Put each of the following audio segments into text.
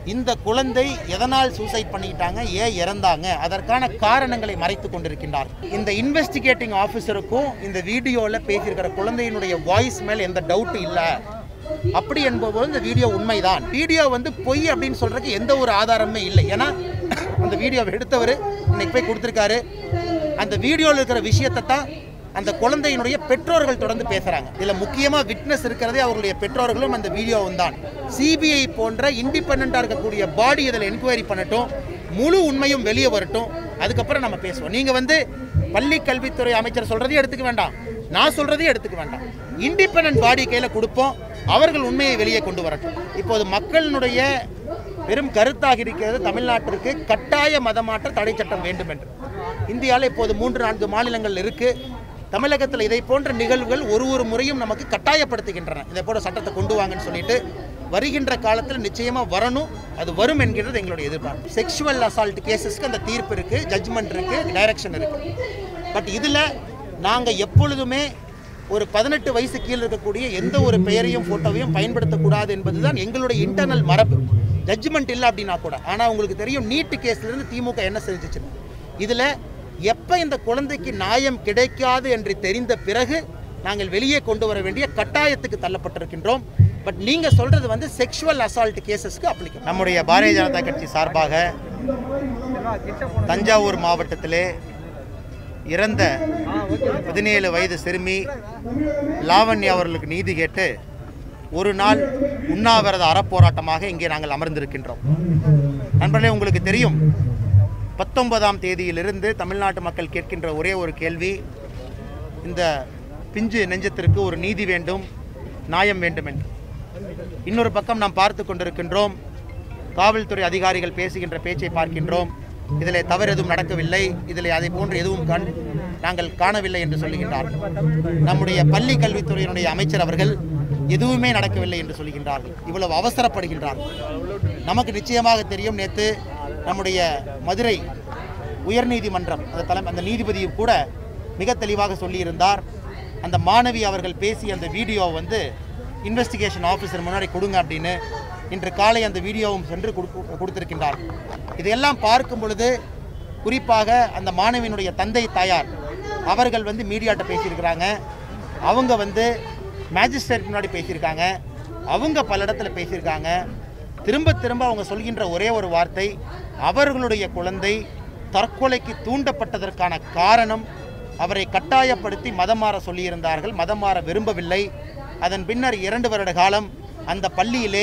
இந்த குழந்தை எதனால் சூசைட் பண்ணிக்கிட்டாங்க ஏன் இறந்தாங்க அதற்கான காரணங்களை மறைத்து கொண்டிருக்கின்றார் இந்த இன்வெஸ்டிகேட்டிங் ஆஃபீஸருக்கும் இந்த வீடியோவில் பேசியிருக்கிற குழந்தையினுடைய வாய்ஸ் மேல் எந்த டவுட் இல்லை அப்படி என்பது இந்த வீடியோ உண்மைதான் வீடியோ வந்து பொய் அப்படின்னு சொல்றதுக்கு எந்த ஒரு ஆதாரமே இல்லை ஏன்னா அந்த வீடியோவை எடுத்தவர் இன்னைக்கு போய் கொடுத்துருக்காரு அந்த வீடியோவில் இருக்கிற விஷயத்தை தான் அந்த குழந்தையினுடைய பெற்றோர்கள் தொடர்ந்து பேசுறாங்க இதுல முக்கியமா விட்னஸ் இருக்கிறதே அவர்களுடைய பெற்றோர்களும் அந்த வீடியோவும் தான் சிபிஐ போன்ற இண்டிபெண்டா இருக்கக்கூடிய பாடி இதில் என்கொயரி பண்ணட்டும் முழு உண்மையும் வெளியே வரட்டும் அதுக்கப்புறம் நம்ம பேசுவோம் நீங்க வந்து பள்ளி கல்வித்துறை அமைச்சர் சொல்றதையும் எடுத்துக்க வேண்டாம் நான் சொல்றதையும் எடுத்துக்க வேண்டாம் இண்டிபெண்டன்ட் பாடி கையில கொடுப்போம் அவர்கள் உண்மையை வெளியே கொண்டு வரட்டும் இப்போது மக்களினுடைய பெரும் கருத்தாக இருக்கிறது தமிழ்நாட்டிற்கு கட்டாய மதமாற்ற தடை சட்டம் வேண்டும் என்று இந்தியாவில் இப்போது மூன்று நான்கு மாநிலங்கள் இருக்கு தமிழகத்தில் இதை போன்ற நிகழ்வுகள் ஒரு ஒரு முறையும் நமக்கு கட்டாயப்படுத்துகின்றன இதை போல சட்டத்தை கொண்டு வாங்கன்னு சொல்லிட்டு வருகின்ற காலத்தில் நிச்சயமா வரணும் அது வரும் என்கிறது எங்களுடைய எதிர்பார்ப்பு செக்ஷுவல் அசால்ட் கேசஸ்க்கு அந்த தீர்ப்பு இருக்கு ஜட்ஜ்மெண்ட் இருக்கு டைரக்ஷன் இருக்கு பட் இதில் நாங்கள் எப்பொழுதுமே ஒரு பதினெட்டு வயசு கீழே இருக்கக்கூடிய எந்த ஒரு பெயரையும் ஃபோட்டோவையும் பயன்படுத்தக்கூடாது என்பதுதான் எங்களுடைய இன்டர்னல் மரபு ஜட்ஜ்மெண்ட் இல்லை அப்படின்னா கூட ஆனால் உங்களுக்கு தெரியும் நீட்டு கேஸ்லேருந்து திமுக என்ன செஞ்சுச்சுன்னு இதில் எப்போ இந்த குழந்தைக்கு நியாயம் கிடைக்காது என்று தெரிந்த பிறகு நாங்கள் வெளியே கொண்டு வர வேண்டிய கட்டாயத்துக்கு தள்ளப்பட்டிருக்கின்றோம் பட் நீங்கள் சொல்கிறது வந்து செக்ஷுவல் அசால்ட் கேசஸ்க்கு அப்ளிகேஷன் நம்முடைய பாரதிய ஜனதா கட்சி சார்பாக தஞ்சாவூர் மாவட்டத்திலே இறந்த பதினேழு வயது சிறுமி லாவண்யா அவர்களுக்கு நீதி கேட்டு ஒரு நாள் உண்ணாவிரத அறப்போராட்டமாக இங்கே நாங்கள் அமர்ந்திருக்கின்றோம் நண்பர்களே உங்களுக்கு தெரியும் பத்தொன்பதாம் தேதியிலிருந்து தமிழ்நாட்டு மக்கள் கேட்கின்ற ஒரே ஒரு கேள்வி இந்த பிஞ்சு நெஞ்சத்திற்கு ஒரு நீதி வேண்டும் நியாயம் வேண்டும் என்று இன்னொரு பக்கம் நாம் பார்த்து கொண்டிருக்கின்றோம் காவல்துறை அதிகாரிகள் பேசுகின்ற பேச்சை பார்க்கின்றோம் இதில் தவறு எதுவும் நடக்கவில்லை இதில் அதை போன்று எதுவும் கண் நாங்கள் காணவில்லை என்று சொல்லுகின்றார்கள் நம்முடைய பள்ளி கல்வித்துறையினுடைய அமைச்சர் அவர்கள் எதுவுமே நடக்கவில்லை என்று சொல்லுகின்றார்கள் இவ்வளவு அவசரப்படுகின்றார்கள் நமக்கு நிச்சயமாக தெரியும் நேற்று நம்முடைய மதுரை உயர்நீதிமன்றம் அந்த தலைமை அந்த நீதிபதியும் கூட மிக தெளிவாக சொல்லியிருந்தார் அந்த மாணவி அவர்கள் பேசிய அந்த வீடியோ வந்து இன்வெஸ்டிகேஷன் ஆஃபீஸர் முன்னாடி கொடுங்க அப்படின்னு இன்று காலை அந்த வீடியோவும் சென்று கொடுக்கு- கொடுத்திருக்கின்றார் இதையெல்லாம் பார்க்கும் பொழுது குறிப்பாக அந்த மாணவியினுடைய தந்தை தாயார் அவர்கள் வந்து மீடியாட்ட பேசியிருக்கிறாங்க அவங்க வந்து மேஜிஸ்ட்ரேட் முன்னாடி பேசியிருக்காங்க அவங்க பல இடத்துல பேசியிருக்காங்க திரும்ப திரும்ப அவங்க சொல்கின்ற ஒரே ஒரு வார்த்தை அவர்களுடைய குழந்தை தற்கொலைக்கு தூண்டப்பட்டதற்கான காரணம் அவரை கட்டாயப்படுத்தி மதம் மாற சொல்லியிருந்தார்கள் மதம் மாற விரும்பவில்லை அதன் பின்னர் இரண்டு வருட காலம் அந்த பள்ளியிலே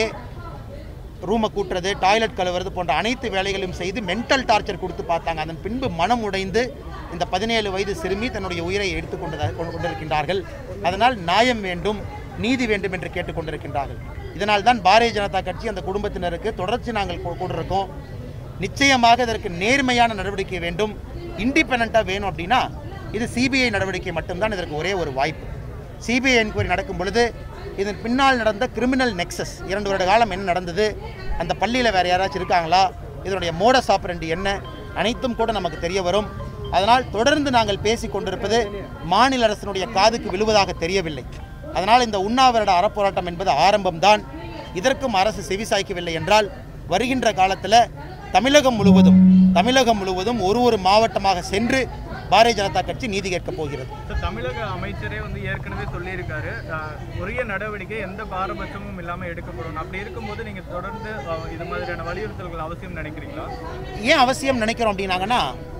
ரூமை கூட்டுறது டாய்லெட் கழுவுறது போன்ற அனைத்து வேலைகளையும் செய்து மென்டல் டார்ச்சர் கொடுத்து பார்த்தாங்க அதன் பின்பு மனம் உடைந்து இந்த பதினேழு வயது சிறுமி தன்னுடைய உயிரை எடுத்துக்கொண்டு கொண்டிருக்கின்றார்கள் அதனால் நியாயம் வேண்டும் நீதி வேண்டும் என்று கேட்டுக்கொண்டிருக்கின்றார்கள் இதனால் தான் பாரதிய ஜனதா கட்சி அந்த குடும்பத்தினருக்கு தொடர்ச்சி நாங்கள் கொ- கொண்டிருக்கோம் நிச்சயமாக இதற்கு நேர்மையான நடவடிக்கை வேண்டும் இண்டிபெண்ட்டாக வேணும் அப்படின்னா இது சிபிஐ நடவடிக்கை மட்டும்தான் இதற்கு ஒரே ஒரு வாய்ப்பு சிபிஐ என்கொயரி நடக்கும் பொழுது இதன் பின்னால் நடந்த கிரிமினல் நெக்ஸஸ் இரண்டு வருட காலம் என்ன நடந்தது அந்த பள்ளியில் வேறு யாராச்சும் இருக்காங்களா இதனுடைய மோடஸ் ஆப்பரண்டி என்ன அனைத்தும் கூட நமக்கு தெரிய வரும் அதனால் தொடர்ந்து நாங்கள் பேசி கொண்டிருப்பது மாநில அரசினுடைய காதுக்கு விழுவதாக தெரியவில்லை அதனால் இந்த உண்ணாவிரட அறப்போராட்டம் என்பது ஆரம்பம்தான் இதற்கும் அரசு செவிசாய்க்கவில்லை என்றால் வருகின்ற காலத்தில் தமிழகம் முழுவதும் தமிழகம் முழுவதும் ஒரு ஒரு மாவட்டமாக சென்று பாரதிய ஜனதா கட்சி நீதி கேட்கப் போகிறது சார், தமிழக அமைச்சரே வந்து ஏற்கனவே சொல்லியிருக்காரு அஹ், உரிய நடவடிக்கை எந்த பாரபட்சமும் இல்லாமல் எடுக்கப்படும் அப்படி இருக்கும்போது நீங்க தொடர்ந்து அஹ், இது மாதிரியான வலியுறுத்தல்கள் அவசியம் நினைக்கிறீங்களா ஏன் அவசியம் நினைக்கிறோம் அப்படின்னாங்கன்னா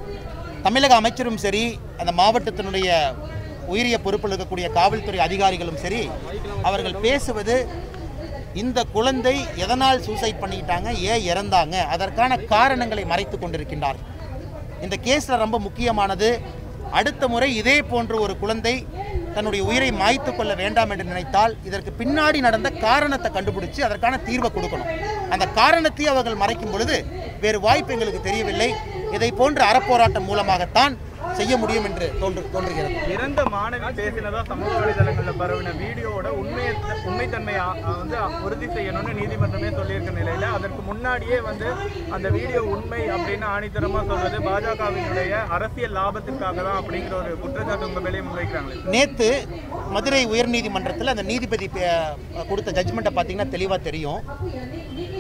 தமிழக அமைச்சரும் சரி அந்த மாவட்டத்தினுடைய உயரிய பொறுப்பில் இருக்கக்கூடிய காவல்துறை அதிகாரிகளும் சரி அவர்கள் பேசுவது இந்த குழந்தை எதனால் சூசைட் பண்ணிக்கிட்டாங்க ஏன் இறந்தாங்க அதற்கான காரணங்களை மறைத்து கொண்டிருக்கின்றார்கள் இந்த கேஸில் ரொம்ப முக்கியமானது அடுத்த முறை இதே போன்ற ஒரு குழந்தை தன்னுடைய உயிரை மாய்த்து கொள்ள வேண்டாம் என்று நினைத்தால் இதற்கு பின்னாடி நடந்த காரணத்தை கண்டுபிடிச்சு அதற்கான தீர்வை கொடுக்கணும் அந்த காரணத்தை அவர்கள் மறைக்கும் பொழுது வேறு வாய்ப்பு எங்களுக்கு தெரியவில்லை இதை போன்ற அறப்போராட்டம் மூலமாகத்தான் செய்ய முடியும் என்று தோன்று தோன்றுகிறது இறந்த மாணவி பேசினதா சமூக வலைதளங்கள்ல பரவின வீடியோவோட உண்மையை உண்மைத்தன்மையை அ- அ- வந்து உறுதி செய்யணும்னு நீதிமன்றமே சொல்லியிருக்க நிலையில அதற்கு முன்னாடியே வந்து அந்த வீடியோ உண்மை அப்படின்னு ஆணித்தரமா சொல்றது பாஜகவினுடைய அரசியல் லாபத்திற்காக தான் அப்படிங்கிற ஒரு குற்றச்சாட்டு உங்க மேலேயே முன்வைக்கிறாங்களே நேற்று மதுரை உயர்நீதிமன்றத்தில் அந்த நீதிபதி பே- கொடுத்த ஜட்ஜ்மெண்ட்டை பார்த்தீங்கன்னா தெளிவாக தெரியும்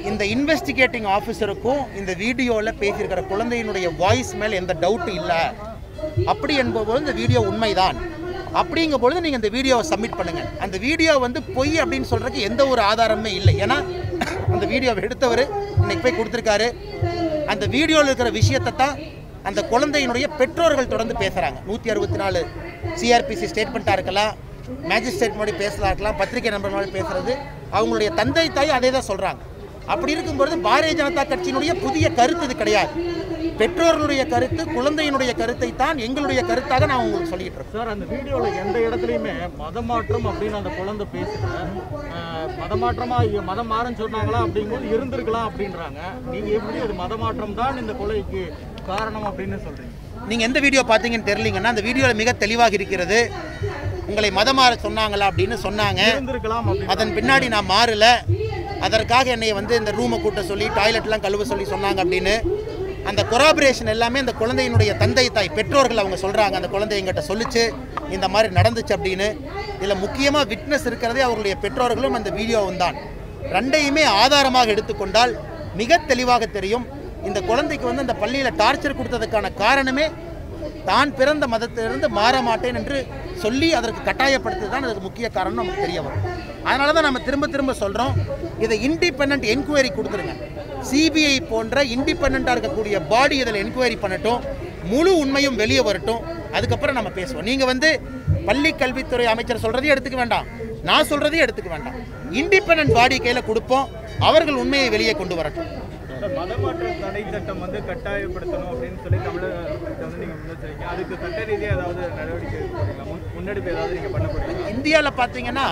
இந்த இன்வெஸ்டிகேட்டிங் ஆஃபீஸருக்கும் இந்த வீடியோவில் பேசியிருக்கிற குழந்தையினுடைய வாய்ஸ் மேல் எந்த டவுட்டும் இல்லை அப்படி என்பது இந்த வீடியோ உண்மைதான் அப்படிங்கும் பொழுது நீங்கள் இந்த வீடியோவை சப்மிட் பண்ணுங்கள் அந்த வீடியோ வந்து பொய் அப்படின்னு சொல்கிறதுக்கு எந்த ஒரு ஆதாரமே இல்லை ஏன்னா அந்த வீடியோவை எடுத்தவர் இன்னைக்கு போய் கொடுத்துருக்காரு அந்த வீடியோவில் இருக்கிற விஷயத்தை தான் அந்த குழந்தையினுடைய பெற்றோர்கள் தொடர்ந்து பேசுகிறாங்க நூற்றி அறுபத்தி நாலு சிஆர்பிசி ஸ்டேட்மெண்ட்டாக இருக்கலாம் மேஜிஸ்ட்ரேட் முன்னாடி பேசலாம் இருக்கலாம் பத்திரிகை நண்பர் முன்னாடி பேசுறது அவங்களுடைய தந்தை தாய் அதே தான் சொல்கிறாங்க அப்படி இருக்கும்பொழுது பாரதிய ஜனதா கட்சியினுடைய புதிய கருத்து இது கிடையாது பெற்றோர்களுடைய கருத்து குழந்தையினுடைய கருத்தை தான் எங்களுடைய கருத்தாக நான் உங்களுக்கு சொல்லிட்டு இருக்கேன் சார் அந்த வீடியோல எந்த இடத்துலயுமே மதமாற்றம் அப்படின்னு அந்த குழந்தை பேசல அஹ், மதமாற்றமா ஐயோ, மதம் மாறன்னு சொன்னாங்களா அப்படிங்கும்போது இருந்திருக்கலாம் அப்படின்றாங்க நீங்க எப்படி அது மதமாற்றம் தான் இந்த கொலைக்கு காரணம் அப்படின்னு சொல்றீங்க நீங்க எந்த வீடியோ பார்த்தீங்கன்னு தெரியலீங்கன்னா அந்த வீடியோவில் மிக தெளிவாக இருக்கிறது உங்களை மதம் மாற சொன்னாங்களா அப்படின்னு சொன்னாங்க இருந்திருக்கலாம் அப்படின்னு அதன் பின்னாடி நான் மாறல அதற்காக என்னை வந்து இந்த ரூமை கூட்ட சொல்லி டாய்லெட்லாம் கழுவ சொல்லி சொன்னாங்க அப்படின்னு அந்த கொராபரேஷன் எல்லாமே அந்த குழந்தையினுடைய தந்தை தாய் பெற்றோர்கள் அவங்க சொல்கிறாங்க அந்த குழந்தை எங்கிட்ட சொல்லிச்சு இந்த மாதிரி நடந்துச்சு அப்படின்னு இதில் முக்கியமாக விட்னஸ் இருக்கிறதே அவர்களுடைய பெற்றோர்களும் அந்த வீடியோவும் தான் ரெண்டையுமே ஆதாரமாக எடுத்துக்கொண்டால் மிக தெளிவாக தெரியும் இந்த குழந்தைக்கு வந்து அந்த பள்ளியில் டார்ச்சர் கொடுத்ததுக்கான காரணமே தான் பிறந்த மதத்திலிருந்து மாற மாட்டேன் என்று சொல்லி அதற்கு கட்டாயப்படுத்தி தான் அதுக்கு முக்கிய காரணம் நமக்கு தெரிய வரும் அதனால தான் நம்ம திரும்ப திரும்ப சொல்கிறோம் இதை இண்டிபெண்ட் என்கொயரி கொடுத்துருங்க சிபிஐ போன்ற இண்டிபெண்ட்டாக இருக்கக்கூடிய பாடி இதில் என்கொயரி பண்ணட்டும் முழு உண்மையும் வெளியே வரட்டும் அதுக்கப்புறம் நம்ம பேசுவோம் நீங்கள் வந்து பள்ளி கல்வித்துறை அமைச்சர் சொல்கிறதையும் எடுத்துக்க வேண்டாம் நான் சொல்கிறதையும் எடுத்துக்க வேண்டாம் இண்டிபெண்ட் பாடி கையில் கொடுப்போம் அவர்கள் உண்மையை வெளியே கொண்டு வரட்டும் சார், மதமாற்ற தடை சட்டம் வந்து கட்டாயப்படுத்தணும் அப்படின்னு சொல்லி தமிழகத்தை வந்து நீங்க முன்னெச்சரிக்கை அதுக்கு சட்ட ரீதியாக ஏதாவது நடவடிக்கை எடுக்கிறீங்களா? முன் முன்னெடுப்பு ஏதாவது நீங்க பண்ண போறீங்களா இந்தியாவில் பார்த்தீங்கன்னா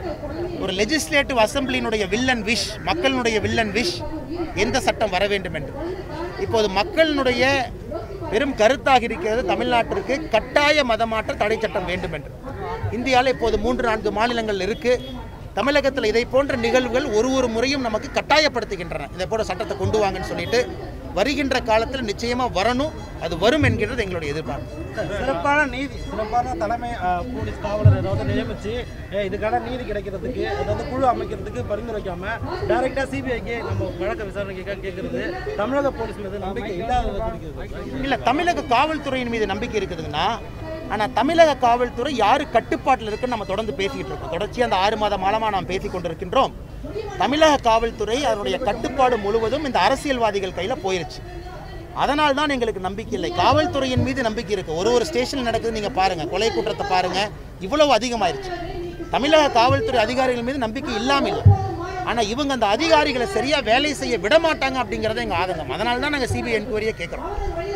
ஒரு லெஜிஸ்லேட்டிவ் அசம்பிளினுடைய வில்லன் விஷ் மக்களினுடைய வில்லன் விஷ் எந்த சட்டம் வர வேண்டும் என்று இப்போது மக்களினுடைய பெரும் கருத்தாக இருக்கிறது தமிழ்நாட்டிற்கு கட்டாய மதமாற்ற தடை சட்டம் வேண்டும் என்று இந்தியாவில் இப்போது மூன்று நான்கு மாநிலங்கள் இருக்கு தமிழகத்தில் இதை போன்ற நிகழ்வுகள் ஒரு ஒரு முறையும் நமக்கு கட்டாயப்படுத்துகின்றன இதை போல சட்டத்தை கொண்டு வாங்கன்னு சொல்லிட்டு வருகின்ற காலத்தில் நிச்சயமாக வரணும் அது வரும் என்கிறது எங்களுடைய எதிர்பார்ப்பு சிறப்பான நீதி சிறப்பான தலைமை அஹ், போலீஸ் காவலர் ஏதாவது நியமிச்சு அஹ், இதுக்கான நீதி கிடைக்கிறதுக்கு ஏதாவது குழு அமைக்கிறதுக்கு பரிந்துரைக்காம டைரக்டா சிபிஐக்கு நம்ம வழக்க விசாரணைக்காக கேட்கறது தமிழக போலீஸ் மீது நம்பிக்கை இல்லாததை குறிக்கிறது இல்லை தமிழக காவல்துறையின் மீது நம்பிக்கை இருக்குதுங்கன்னா ஆனால் தமிழக காவல்துறை யார் கட்டுப்பாட்டில் இருக்குன்னு நம்ம தொடர்ந்து பேசிக்கிட்டு இருக்கோம் தொடர்ச்சியாக அந்த ஆறு மாத காலமாக நாம் பேசிக் கொண்டிருக்கின்றோம் தமிழக காவல்துறை அதனுடைய கட்டுப்பாடு முழுவதும் இந்த அரசியல்வாதிகள் கையில் போயிருச்சு அதனால் தான் எங்களுக்கு நம்பிக்கை இல்லை காவல்துறையின் மீது நம்பிக்கை இருக்குது ஒரு ஒரு ஸ்டேஷனில் நடக்குது நீங்கள் பாருங்கள் கொலை குற்றத்தை பாருங்கள் இவ்வளவு அதிகமாயிருச்சு தமிழக காவல்துறை அதிகாரிகள் மீது நம்பிக்கை இல்லாமல் இல்லை ஆனால் இவங்க அந்த அதிகாரிகளை சரியாக வேலை செய்ய விட மாட்டாங்க அப்படிங்கிறத எங்கள் ஆதங்கம் அதனால தான் நாங்கள் சிபிஐ என்கொயரியை கேட்குறோம்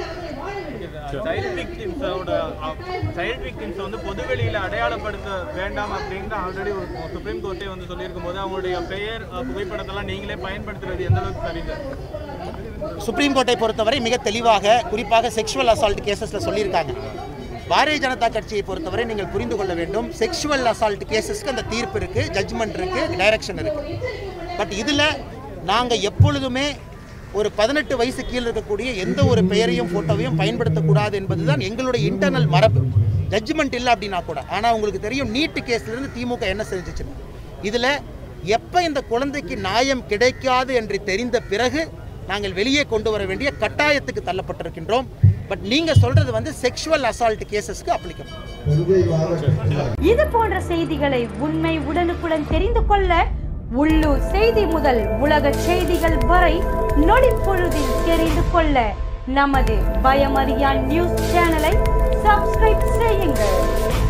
சைல்ட் விக்டிம்ஸோட சைல்ட் விக்டிம்ஸ் வந்து பொதுவெளியில் அடையாளப்படுத்த வேண்டாம் அப்படின்னு ஆல்ரெடி ஒரு சுப்ரீம் கோர்ட்டே வந்து சொல்லியிருக்கும் போது அவங்களுடைய பெயர் அஹ், புகைப்படத்தெல்லாம் நீங்களே பயன்படுத்துறது எந்த அளவுக்கு சரி சார் சுப்ரீம் கோர்ட்டை பொறுத்தவரை மிக தெளிவாக குறிப்பாக செக்ஷுவல் அசால்ட் கேசஸில் சொல்லியிருக்காங்க பாரதிய ஜனதா கட்சியை பொறுத்தவரை நீங்கள் புரிந்து கொள்ள வேண்டும் செக்ஷுவல் அசால்ட் கேசஸ்க்கு அந்த தீர்ப்பு இருக்குது ஜட்ஜ்மெண்ட் இருக்குது டைரக்ஷன் இருக்குது பட் இதில் நாங்கள் எப்பொழுதுமே ஒரு பதினெட்டு வயசு கீழ் இருக்கக்கூடிய எந்த ஒரு பெயரையும் ஃபோட்டோவையும் பயன்படுத்தக்கூடாது என்பதுதான் எங்களுடைய இன்டர்னல் மரபு ஜட்ஜ்மெண்ட் இல்லை அப்படின்னா கூட ஆனால் உங்களுக்கு தெரியும் நீட்டு கேஸ்லேருந்து திமுக என்ன செஞ்சுச்சுன்னு இதில் எப்போ இந்த குழந்தைக்கு நியாயம் கிடைக்காது என்று தெரிந்த பிறகு நாங்கள் வெளியே கொண்டு வர வேண்டிய கட்டாயத்துக்கு தள்ளப்பட்டிருக்கின்றோம் பட் நீங்கள் சொல்கிறது வந்து செக்ஷுவல் அசால்ட் கேசஸ்க்கு அப்ளிகபிள் இது போன்ற செய்திகளை உண்மை உடனுக்குடன் தெரிந்து கொள்ள உள்ளூர் செய்தி முதல் உலக செய்திகள் வரை நொடிப்பொழுதில் தெரிந்து கொள்ள நமது பயமறியான் நியூஸ் சேனலை சப்ஸ்கிரைப் செய்யுங்கள்